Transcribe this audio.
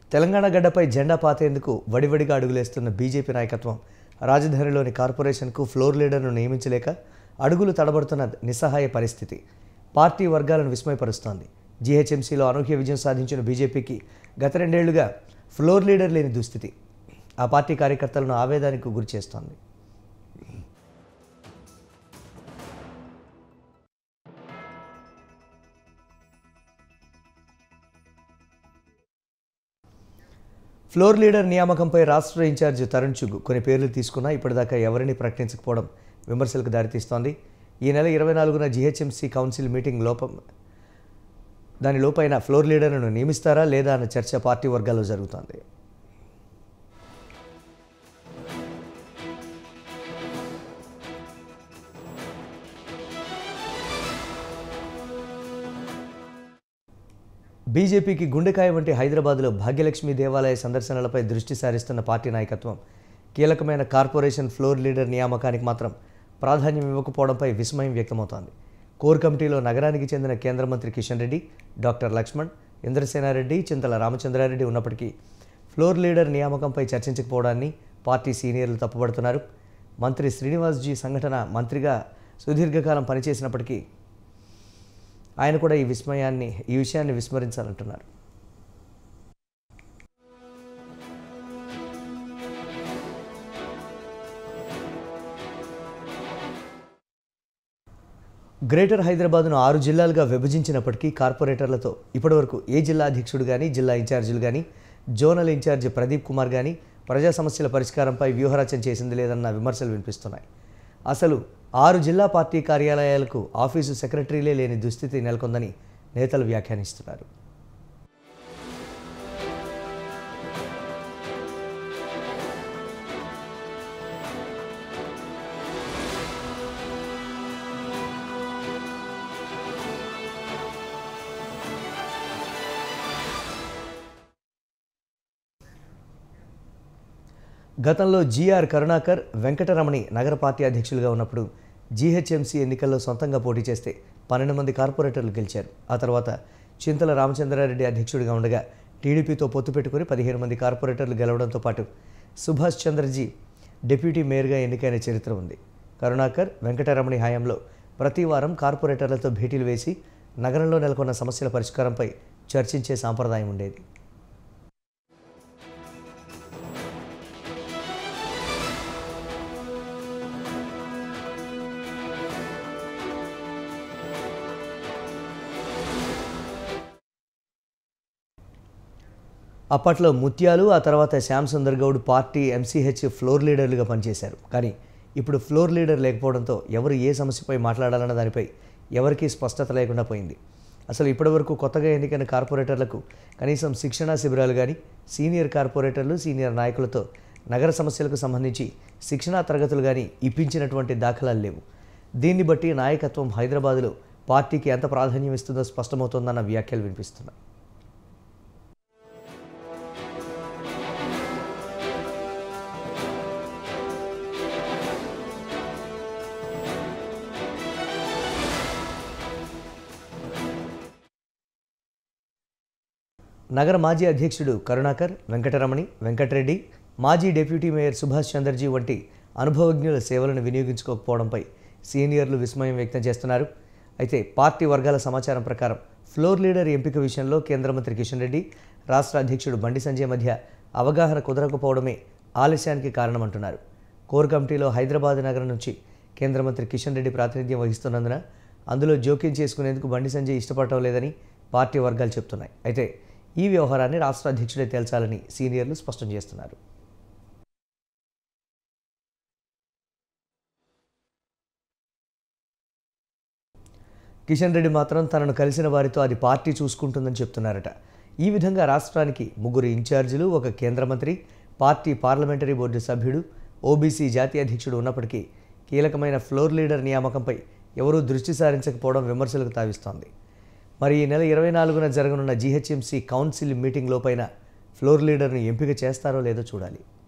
తెలంగాణ గడ్డపై జెండా పాతేందుకు వడివడిగా అడుగులేస్తున్న బీజేపీ నాయకత్వం రాజధానిలోని కార్పొరేషన్కు ఫ్లోర్ లీడర్ను నియమించలేక అడుగులు తడబడుతున్న నిస్సహాయ పరిస్థితి పార్టీ వర్గాలను విస్మయపరుస్తోంది జీహెచ్ఎంసీలో అనూహ్య విజయం సాధించిన బీజేపీకి గత రెండేళ్లుగా ఫ్లోర్ లీడర్ లేని దుస్థితి ఆ పార్టీ కార్యకర్తలను ఆవేదానికి గురి చేస్తోంది ఫ్లోర్ లీడర్ నియామకంపై రాష్ట్ర ఇన్ఛార్జ్ తరుణ్ చుగ్ కొన్ని పేర్లు తీసుకున్నా ఇప్పటిదాకా ఎవరిని ప్రకటించకపోవడం విమర్శలకు దారితీస్తోంది ఈ నెల ఇరవై నాలుగున జీహెచ్ఎంసీ కౌన్సిల్ మీటింగ్ లోపం దాని లోపైన ఫ్లోర్ లీడర్ను నియమిస్తారా లేదా అన్న చర్చ పార్టీ వర్గాల్లో జరుగుతోంది బీజేపీకి గుండెకాయ వంటి హైదరాబాద్లో భాగ్యలక్ష్మి దేవాలయ సందర్శనలపై దృష్టి సారిస్తున్న పార్టీ నాయకత్వం కీలకమైన కార్పొరేషన్ ఫ్లోర్ లీడర్ నియామకానికి మాత్రం ప్రాధాన్యం ఇవ్వకపోవడంపై విస్మయం వ్యక్తమవుతోంది కోర్ కమిటీలో నగరానికి చెందిన కేంద్ర మంత్రి కిషన్ రెడ్డి డాక్టర్ లక్ష్మణ్ ఇంద్రసేనారెడ్డి చింతల రామచంద్రారెడ్డి ఉన్నప్పటికీ ఫ్లోర్ లీడర్ నియామకంపై చర్చించకపోవడాన్ని పార్టీ సీనియర్లు తప్పుపడుతున్నారు మంత్రి శ్రీనివాస్జీ సంఘటన మంత్రిగా సుదీర్ఘకాలం పనిచేసినప్పటికీ ఆయన కూడా ఈ విస్మయాన్ని ఈ విషయాన్ని విస్మరించాలంటున్నారు గ్రేటర్ హైదరాబాద్ను ఆరు జిల్లాలుగా విభజించినప్పటికీ కార్పొరేటర్లతో ఇప్పటివరకు ఏ జిల్లా అధ్యక్షుడు కానీ జిల్లా ఇన్ఛార్జీలు కానీ జోనల్ ఇన్ఛార్జ్ ప్రదీప్ కుమార్ కానీ ప్రజా సమస్యల పరిష్కారంపై వ్యూహరచన చేసింది లేదన్న విమర్శలు వినిపిస్తున్నాయి అసలు ఆరు జిల్లా పార్టీ కార్యాలయాలకు ఆఫీసు సెక్రటరీలే లేని దుస్థితి నెలకొందని నేతలు వ్యాఖ్యానిస్తున్నారు గతంలో జీఆర్ కరుణాకర్ వెంకటరమణి నగర పార్టీ అధ్యక్షులుగా ఉన్నప్పుడు జీహెచ్ఎంసీ ఎన్నికల్లో సొంతంగా పోటీ చేస్తే పన్నెండు మంది కార్పొరేటర్లు గెలిచారు ఆ తర్వాత చింతల రామచంద్రారెడ్డి అధ్యక్షుడిగా ఉండగా టీడీపీతో పొత్తు పెట్టుకుని పదిహేను మంది కార్పొరేటర్లు గెలవడంతో పాటు సుభాష్ చంద్రజీ డిప్యూటీ మేయర్గా ఎన్నికైన చరిత్ర ఉంది కరుణాకర్ వెంకటరమణి హయాంలో ప్రతి వారం కార్పొరేటర్లతో భేటీలు వేసి నగరంలో నెలకొన్న సమస్యల పరిష్కారంపై చర్చించే సాంప్రదాయం ఉండేది అప్పట్లో ముత్యాలు ఆ తర్వాత Shyam Sundar Goud party MCH floor లీడర్లుగా పనిచేశారు కానీ ఇప్పుడు ఫ్లోర్ లీడర్ లేకపోవడంతో ఎవరు ఏ సమస్యపై మాట్లాడాలన్న దానిపై ఎవరికీ స్పష్టత లేకుండా పోయింది అసలు ఇప్పటివరకు కొత్తగా ఎన్నికైన కార్పొరేటర్లకు కనీసం శిక్షణా శిబిరాలు కానీ సీనియర్ కార్పొరేటర్లు సీనియర్ నాయకులతో నగర సమస్యలకు సంబంధించి శిక్షణా తరగతులు కానీ ఇప్పించినటువంటి దాఖలాలు లేవు దీన్ని బట్టి నాయకత్వం హైదరాబాదులో పార్టీకి ఎంత ప్రాధాన్యం ఇస్తుందో స్పష్టమవుతోందన్న వ్యాఖ్యలు వినిపిస్తున్నాయి నగర మాజీ అధ్యక్షుడు కరుణాకర్ వెంకటరమణి వెంకటరెడ్డి మాజీ డిప్యూటీ మేయర్ సుభాష్ చంద్రజీ వంటి అనుభవజ్ఞుల సేవలను వినియోగించుకోకపోవడంపై సీనియర్లు విస్మయం వ్యక్తం చేస్తున్నారు అయితే పార్టీ వర్గాల సమాచారం ప్రకారం ఫ్లోర్ లీడర్ ఎంపిక విషయంలో కేంద్ర మంత్రి కిషన్ రెడ్డి రాష్ట్ర అధ్యక్షుడు బండి సంజయ్ మధ్య అవగాహన కుదరకపోవడమే ఆలస్యానికి కారణమంటున్నారు కోర్ కమిటీలో హైదరాబాద్ నగరం నుంచి కేంద్ర మంత్రి కిషన్ రెడ్డి ప్రాతినిధ్యం వహిస్తున్నందున అందులో జోక్యం చేసుకునేందుకు బండి సంజయ్ ఇష్టపడటం లేదని పార్టీ వర్గాలు చెప్తున్నాయి అయితే ఈ వ్యవహారాన్ని రాష్ట్ర అధ్యక్షుడే తేల్చాలని సీనియర్లు స్పష్టం చేస్తున్నారు కిషన్ రెడ్డి మాత్రం తనను కలిసిన వారితో అది పార్టీ చూసుకుంటుందని చెప్తున్నారట ఈ విధంగా రాష్ట్రానికి ముగ్గురు ఇన్ఛార్జీలు ఒక కేంద్ర మంత్రి పార్టీ పార్లమెంటరీ బోర్డు సభ్యుడు ఓబీసీ జాతీయ అధ్యక్షుడు ఉన్నప్పటికీ కీలకమైన ఫ్లోర్ లీడర్ నియామకంపై ఎవరూ దృష్టి సారించకపోవడం విమర్శలకు తావిస్తోంది మరి ఈ నెల ఇరవై నాలుగున జరగనున్న జీహెచ్ఎంసీ కౌన్సిల్ మీటింగ్ లోపైన ఫ్లోర్ లీడర్ను ఎంపిక చేస్తారో లేదో చూడాలి